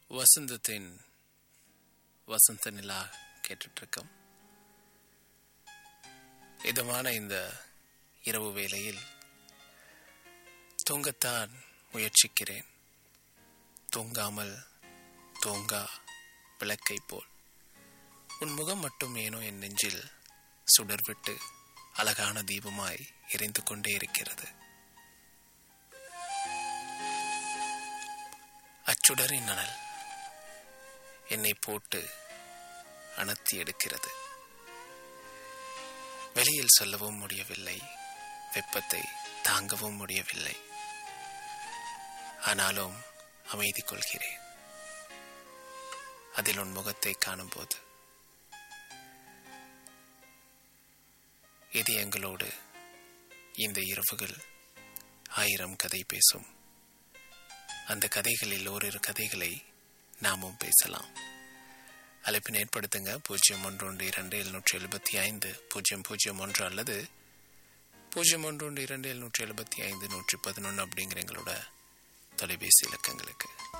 வசந்தத்தின் வசந்த நிலா கேட்டுட்ருக்கோம் இதமான இந்த இரவு வேளையில் தூங்கத்தான் முயற்சிக்கிறேன் தூங்காமல் தூங்கா விளக்கை போல் உன் முகம் மட்டும் ஏனோ என் நெஞ்சில் சுடர்விட்டு அழகான தீபமாய் எரிந்து கொண்டே இருக்கிறது அச்சுடரின் அனல் என்னை போட்டு அணர்த்தி எடுக்கிறது வெளியில் சொல்லவும் முடியவில்லை வெப்பத்தை தாங்கவும் முடியவில்லை ஆனாலும் அமைதி கொள்கிறேன் அதில் உன் முகத்தை காணும்போது இது எங்களோடு இந்த இரவுகள் ஆயிரம் கதை பேசும் அந்த கதைகளில் ஓரிரு கதைகளை நாமும் பேசலாம் அழைப்பினை ஏற்படுத்துங்க பூஜ்ஜியம் ஒன்று ஒன்று இரண்டு எழுநூற்றி எழுபத்தி ஐந்து பூஜ்ஜியம் பூஜ்ஜியம் ஒன்று அல்லது பூஜ்ஜியம் ஒன்று ஒன்று இரண்டு எழுநூற்றி எழுபத்தி ஐந்து நூற்றி பதினொன்று அப்படிங்கிற எங்களோட தொலைபேசி இலக்கங்களுக்கு